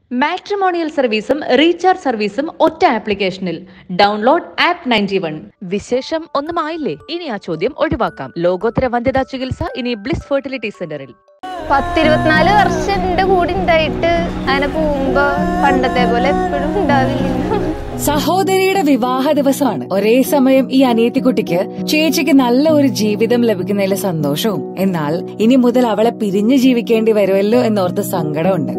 matrimonial സർവീസും recharge സർവീസും ഒറ്റ ആപ്ലിക്കേഷനിൽ ഡൗൺലോഡ് ആപ്പ് നയൻറ്റി വൺ വിശേഷം ഒന്നുമായില്ലേ ഇനി ആ ചോദ്യം ഒഴിവാക്കാം ലോകോത്തര വന്ധ്യതാ ചികിത്സ ഇനി ബ്ലിസ് ഫെർട്ടിലിറ്റി സെന്ററിൽ പത്തിരുപത്തിനാല് വർഷം എന്റെ കൂടെ ഉണ്ടായിട്ട് അങ്ങനെ പോകുമ്പോ പണ്ടത്തെ പോലെ എപ്പോഴും ഉണ്ടാവില്ല സഹോദരിയുടെ വിവാഹ ദിവസമാണ് ഒരേ സമയം ഈ അനിയത്തിക്കുട്ടിക്ക് ചേച്ചിക്ക് നല്ല ഒരു ജീവിതം ലഭിക്കുന്നതിലെ സന്തോഷവും എന്നാൽ ഇനി മുതൽ അവളെ പിരിഞ്ഞു ജീവിക്കേണ്ടി വരുമല്ലോ എന്നോർത്ത് സങ്കടമുണ്ട്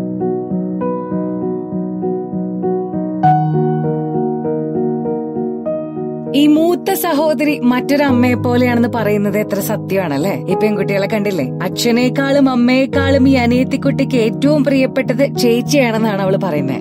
ഈ മൂത്ത സഹോദരി മറ്റൊരു അമ്മയെ പോലെയാണെന്ന് പറയുന്നത് എത്ര സത്യമാണല്ലേ ഈ പെൺകുട്ടികളെ കണ്ടില്ലേ അച്ഛനേക്കാളും അമ്മയെക്കാളും ഈ അനിയത്തിക്കുട്ടിക്ക് ഏറ്റവും പ്രിയപ്പെട്ടത് ചേച്ചിയാണെന്നാണ് അവള് പറയുന്നത്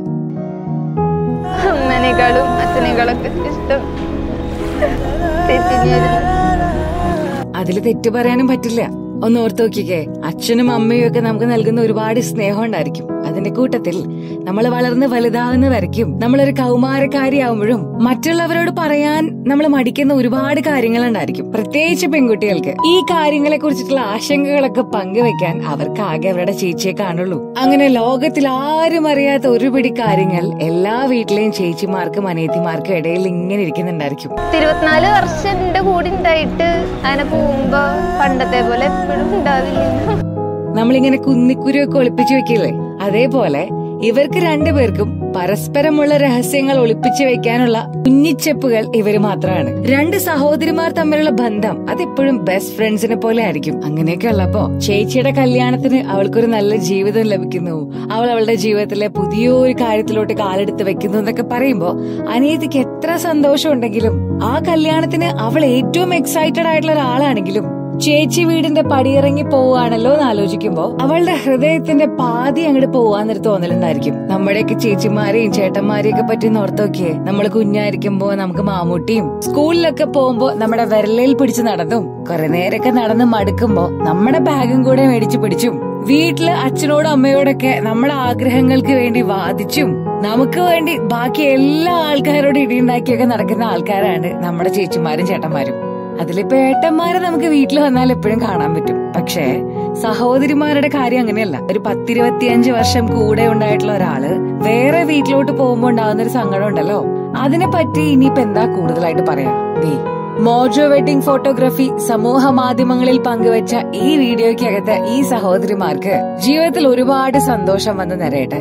അമ്മനേക്കാളും അച്ഛനേക്കാളൊക്കെ ഇഷ്ടം തെറ്റിഞ്ഞായിരുന്നു അതിൽ തെറ്റു പറയാനും പറ്റില്ല ഒന്ന് ഓർത്ത് നോക്കിക്കേ അച്ഛനും അമ്മയും ഒക്കെ നമുക്ക് നൽകുന്ന ഒരുപാട് സ്നേഹം ഉണ്ടായിരിക്കും അതിന്റെ കൂട്ടത്തിൽ നമ്മൾ വളർന്ന് വലുതാവുന്ന വരയ്ക്കും നമ്മളൊരു കൗമാരക്കാരിയാവുമ്പോഴും മറ്റുള്ളവരോട് പറയാൻ നമ്മൾ മടിക്കുന്ന ഒരുപാട് കാര്യങ്ങളുണ്ടായിരിക്കും പ്രത്യേകിച്ച് പെൺകുട്ടികൾക്ക് ഈ കാര്യങ്ങളെ കുറിച്ചിട്ടുള്ള ആശങ്കകളൊക്കെ പങ്കുവെക്കാൻ അവർക്ക് ആകെ അവരുടെ ചേച്ചിയെ കാണുള്ളൂ അങ്ങനെ ലോകത്തിൽ ആരും അറിയാത്ത ഒരു പിടി കാര്യങ്ങൾ എല്ലാ വീട്ടിലെയും ചേച്ചിമാർക്കും അനിയത്തിമാർക്കും ഇടയിൽ ഇങ്ങനെ ഇരിക്കുന്നുണ്ടായിരിക്കും പത്തിരുപത്തിനാല് വർഷം എന്റെ കൂടെ ഉണ്ടായിട്ട് അങ്ങനെ പോകുമ്പോ പണ്ടത്തെ പോലെ എപ്പോഴും ഉണ്ടാവില്ല നമ്മളിങ്ങനെ കുന്നിക്കുരുവൊക്കെ ഒളിപ്പിച്ചു വെക്കില്ലേ അതേപോലെ ഇവർക്ക് രണ്ടുപേർക്കും പരസ്പരമുള്ള രഹസ്യങ്ങൾ ഒളിപ്പിച്ചു വെക്കാനുള്ള കുഞ്ഞിച്ചെപ്പുകൾ ഇവര് മാത്രമാണ് രണ്ട് സഹോദരിമാർ തമ്മിലുള്ള ബന്ധം അതെപ്പോഴും ബെസ്റ്റ് ഫ്രണ്ട്സിനെ പോലെ ആയിരിക്കും അങ്ങനെയൊക്കെ ഉള്ളപ്പോ ചേച്ചിയുടെ കല്യാണത്തിന് അവൾക്കൊരു നല്ല ജീവിതം ലഭിക്കുന്നു അവൾ അവളുടെ ജീവിതത്തിലെ പുതിയൊരു കാര്യത്തിലോട്ട് കാലെടുത്ത് വെക്കുന്നു എന്നൊക്കെ പറയുമ്പോ അനിയത്തിക്ക് എത്ര സന്തോഷം ഉണ്ടെങ്കിലും ആ കല്യാണത്തിന് അവൾ ഏറ്റവും എക്സൈറ്റഡ് ആയിട്ടുള്ള ഒരാളാണെങ്കിലും ചേച്ചി വീടിന്റെ പടിയിറങ്ങി പോവുകയാണല്ലോ എന്ന് ആലോചിക്കുമ്പോ അവളുടെ ഹൃദയത്തിന്റെ പാതി അങ്ങോട്ട് പോവാന്നൊരു തോന്നലുണ്ടായിരിക്കും നമ്മുടെയൊക്കെ ചേച്ചിമാരെയും ചേട്ടന്മാരെയും ഒക്കെ പറ്റി ഓർത്ത് നോക്കിയേ നമ്മൾ കുഞ്ഞായിരിക്കുമ്പോ നമുക്ക് മാമൂട്ടിയും സ്കൂളിലൊക്കെ പോകുമ്പോ നമ്മുടെ വിരലയിൽ പിടിച്ച് നടന്നും കുറെ നേരൊക്കെ നടന്ന് മടുക്കുമ്പോ നമ്മുടെ ബാഗും കൂടെ മേടിച്ചു പിടിച്ചും വീട്ടില് അച്ഛനോടും അമ്മയോടൊക്കെ നമ്മുടെ ആഗ്രഹങ്ങൾക്ക് വേണ്ടി വാദിച്ചും നമുക്ക് വേണ്ടി ബാക്കി എല്ലാ ആൾക്കാരോടും ഇടിയുണ്ടാക്കിയൊക്കെ നടക്കുന്ന ആൾക്കാരാണ് നമ്മുടെ ചേച്ചിമാരും ചേട്ടന്മാരും അതിലിപ്പോ ഏട്ടന്മാരെ നമുക്ക് വീട്ടിൽ വന്നാൽ എപ്പോഴും കാണാൻ പറ്റും പക്ഷേ സഹോദരിമാരുടെ കാര്യം അങ്ങനെയല്ല ഒരു പത്തിരുപത്തിയഞ്ച് വർഷം കൂടെ ഉണ്ടായിട്ടുള്ള ഒരാള് വേറെ വീട്ടിലോട്ട് പോകുമ്പോ ഉണ്ടാകുന്ന ഒരു സങ്കടം ഉണ്ടല്ലോ അതിനെ പറ്റി ഇനിയിപ്പോ എന്താ കൂടുതലായിട്ട് പറയാ ദേ മോജോ വെഡിങ് ഫോട്ടോഗ്രാഫി സമൂഹ മാധ്യമങ്ങളിൽ പങ്കുവച്ച ഈ വീഡിയോയ്ക്കകത്ത് ഈ സഹോദരിമാർക്ക് ജീവിതത്തിൽ ഒരുപാട് സന്തോഷം വന്ന് നിറയട്ടെ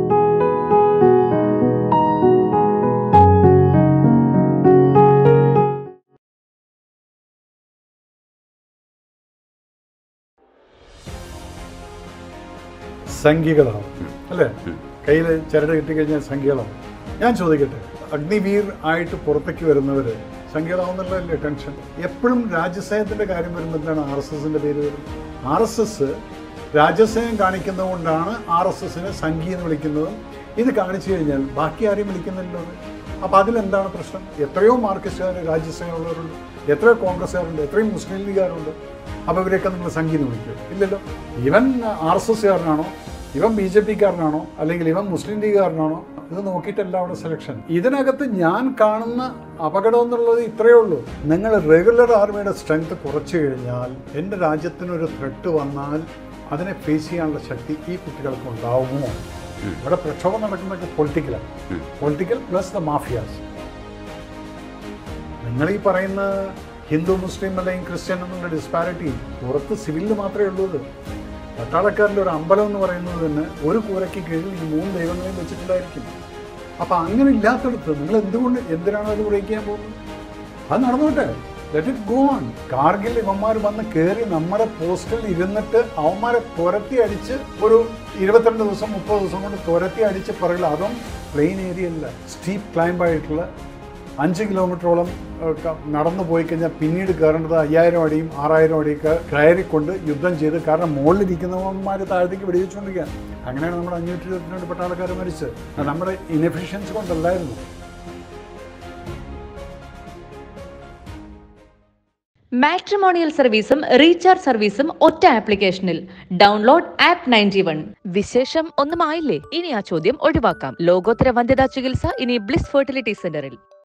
സംഖ്യകളാവും അല്ലേ കയ്യിൽ ചരട് കിട്ടിക്കഴിഞ്ഞാൽ സംഖ്യകളാവും ഞാൻ ചോദിക്കട്ടെ അഗ്നിവീർ ആയിട്ട് പുറത്തേക്ക് വരുന്നവര് സംഖ്യകളാവുന്നുള്ളതല്ലേ ടെൻഷൻ എപ്പോഴും രാജ്യസ്നേഹത്തിന്റെ കാര്യം വരുമ്പോൾ എന്താണ് ആർ എസ് എസിന്റെ പേര് വരുന്നത് ആർ എസ് എസ് രാജ്യസ്നേഹം കാണിക്കുന്നതുകൊണ്ടാണ് ആർ എസ് എസിനെ സംഖ്യ എന്ന് വിളിക്കുന്നതും ഇത് കാണിച്ചു കഴിഞ്ഞാൽ ബാക്കി ആരെയും വിളിക്കുന്നില്ലല്ലോ അപ്പൊ അതിലെന്താണ് പ്രശ്നം എത്രയോ മാർക്സിസ്റ്റുകാർ രാജ്യസ്നേഹമുള്ളവരുണ്ട് എത്രയോ കോൺഗ്രസ്സുകാരുണ്ട് എത്രയും മുസ്ലിം ലീഗുകാരുണ്ട് അപ്പോൾ ഇവരെയൊക്കെ നിങ്ങൾ സംഖ്യ എന്ന് വിളിക്കും ഇല്ലല്ലോ ഇവൻ ആർ എസ് എസ്സുകാരനാണോ ഇവൻ ബി ജെ പിക്കാരനാണോ അല്ലെങ്കിൽ ഇവൻ മുസ്ലിം ലീഗുകാരനാണോ ഇത് നോക്കിയിട്ടല്ല അവിടെ സെലക്ഷൻ ഇതിനകത്ത് ഞാൻ കാണുന്ന അപകടം എന്നുള്ളത് ഇത്രയേ ഉള്ളൂ നിങ്ങൾ റെഗുലർ ആർമിയുടെ സ്ട്രെങ്ത് കുറച്ചു കഴിഞ്ഞാൽ എൻ്റെ രാജ്യത്തിനൊരു ത്രെട്ട് വന്നാൽ അതിനെ ഫേസ് ചെയ്യാനുള്ള ശക്തി ഈ കുട്ടികൾക്ക് ഉണ്ടാവുമോ ഇവിടെ പ്രക്ഷോഭം നടക്കുന്നതൊക്കെ പൊളിറ്റിക്കലാണ് പൊളിറ്റിക്കൽ പ്ലസ് ദ മാഫിയാസ് നിങ്ങൾ ഈ പറയുന്ന ഹിന്ദു മുസ്ലിം അല്ലെങ്കിൽ ക്രിസ്ത്യൻ എന്നുള്ള ഡിസ്പാരിറ്റി പുറത്ത് സിവിലിൽ മാത്രമേ ഉള്ളൂ ഇത് പട്ടാളക്കാരിൽ ഒരു അമ്പലം എന്ന് പറയുന്നത് തന്നെ ഒരു കൂരയ്ക്ക് കീഴിൽ ഈ മൂന്ന് ദൈവങ്ങളെയും വെച്ചിട്ടുണ്ടായിരിക്കും അപ്പം അങ്ങനെ ഇല്ലാത്തടത്ത് നിങ്ങൾ എന്തുകൊണ്ട് എന്തിനാണ് അത് ബ്രേക്ക് ചെയ്യാൻ പോകുന്നത് അത് നടന്നോട്ടെ let it go on Kargil ഇവന്മാർ വന്ന് കയറി നമ്മുടെ പോസ്റ്റിൽ ഇരുന്നിട്ട് അവന്മാരെ തുരത്തി അടിച്ച് ഒരു ഇരുപത്തിരണ്ട് ദിവസം മുപ്പത് ദിവസം കൊണ്ട് തുരത്തി അടിച്ച് പറയില്ല അതും പ്ലെയിൻ ഏരിയ അല്ല സ്റ്റീപ്പ് ക്ലൈംബ് ആയിട്ടുള്ള അഞ്ച് കിലോമീറ്ററോളം ഏഹ്, ക- നടന്നു പോയി കഴിഞ്ഞാൽ പിന്നീട് കയറേണ്ടത് അയ്യായിരം അടിയും ആറായിരം അടിയൊക്കെ കയറിക്കൊണ്ട് യുദ്ധം ചെയ്ത് കാരണം മുകളിലിരിക്കുന്നവന്മാർ താഴത്തേക്ക് വെടിവെച്ചുകൊണ്ടിരിക്കുക അങ്ങനെയാണ് നമ്മുടെ അഞ്ഞൂറ്റി ഇരുപത്തിരണ്ട് പട്ടാളക്കാർ മരിച്ചത് അത് നമ്മുടെ ഇനെഫിഷ്യൻസി കൊണ്ടല്ലായിരുന്നു മാട്രിമോണിയൽ സർവീസും റീചാർജ് സർവീസും ഒറ്റ ആപ്ലിക്കേഷനിൽ ഡൗൺലോഡ് ആപ്പ് നയൻറ്റി വൺ വിശേഷം ഒന്നുമായില്ലേ ഇനി ആ ചോദ്യം ഒഴിവാക്കാം ലോകോത്തര വന്ധ്യതാ ചികിത്സ ഇനി ബ്ലിസ് ഫെർട്ടിലിറ്റി സെന്ററിൽ